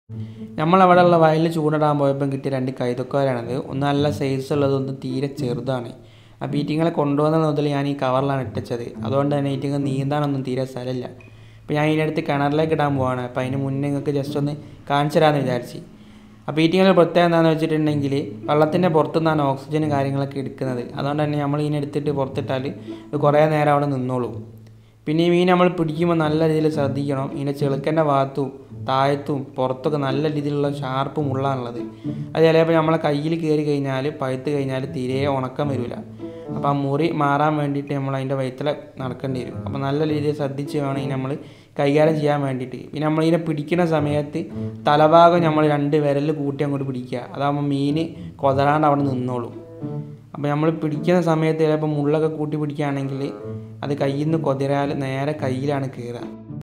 നമ്മളവിടെ ഉള്ള വയലിൽ ചൂണ്ടിടാൻ പോയപ്പം കിട്ടിയ രണ്ട് കൈതക്കോരാണിത് ഒന്ന് നല്ല സൈസ് ഉള്ളത് ഒന്ന് തീരെ ചെറുതാണ് അപ്പോൾ ഈറ്റിങ്ങളെ കൊണ്ടുവന്നത് മുതൽ ഞാൻ ഈ കവറിലാണ് ഇട്ടിച്ചത് അതുകൊണ്ട് തന്നെ ഈറ്റിങ്ങൾ നീന്താനൊന്നും തീരെ സ്ഥലമില്ല അപ്പോൾ ഞാൻ ഇതിൻ്റെ അടുത്ത് കിണറിലേക്ക് ഇടാൻ പോവാണ് അപ്പോൾ അതിന് മുന്നേ നിങ്ങൾക്ക് ജസ്റ്റ് ഒന്ന് കാണിച്ചു തരാമെന്ന് വിചാരിച്ച് അപ്പോൾ ഈറ്റിങ്ങളുടെ പ്രത്യേകത എന്താണെന്ന് വെച്ചിട്ടുണ്ടെങ്കിൽ വെള്ളത്തിൻ്റെ പുറത്തുനിന്നാണ് ഓക്സിജൻ കാര്യങ്ങളൊക്കെ എടുക്കുന്നത് അതുകൊണ്ട് തന്നെ നമ്മൾ ഇതിനെ എടുത്തിട്ട് പുറത്തിട്ടാൽ ഇത് കുറേ നേരം അവിടെ നിന്നോളും പിന്നെ ഈ മീൻ നമ്മൾ പിടിക്കുമ്പോൾ നല്ല രീതിയിൽ ശ്രദ്ധിക്കണം ഇതിൻ്റെ ചെളുക്കൻ്റെ ഭാഗത്തും താഴത്തും പുറത്തൊക്കെ നല്ല രീതിയിലുള്ള ഷാർപ്പ് മുള്ളാണുള്ളത് അത് ചിലപ്പോൾ നമ്മളെ കയ്യിൽ കയറി കഴിഞ്ഞാൽ പഴുത്ത് കഴിഞ്ഞാൽ തീരെ ഉണക്കം വരില്ല അപ്പോൾ ആ മുറി മാറാൻ വേണ്ടിയിട്ട് നമ്മൾ അതിൻ്റെ വയറ്റിൽ നടക്കേണ്ടി വരും അപ്പോൾ നല്ല രീതിയിൽ ശ്രദ്ധിച്ച് വേണം ഈ നമ്മൾ കൈകാര്യം ചെയ്യാൻ വേണ്ടിയിട്ട് പിന്നെ നമ്മൾ ഇതിനെ പിടിക്കുന്ന സമയത്ത് തലഭാഗം നമ്മൾ രണ്ട് വിരലിൽ കൂട്ടി അങ്ങോട്ട് പിടിക്കുക അതാകുമ്പോൾ മീൻ കൊതറാണ്ട് അവിടെ നിന്നോളും അപ്പോൾ നമ്മൾ പിടിക്കുന്ന സമയത്ത് ചിലപ്പോൾ മുള്ളൊക്കെ കൂട്ടി പിടിക്കുകയാണെങ്കിൽ അത് കയ്യിൽ നിന്ന് കൊതിരാൽ നേരെ കയ്യിലാണ് കയറുക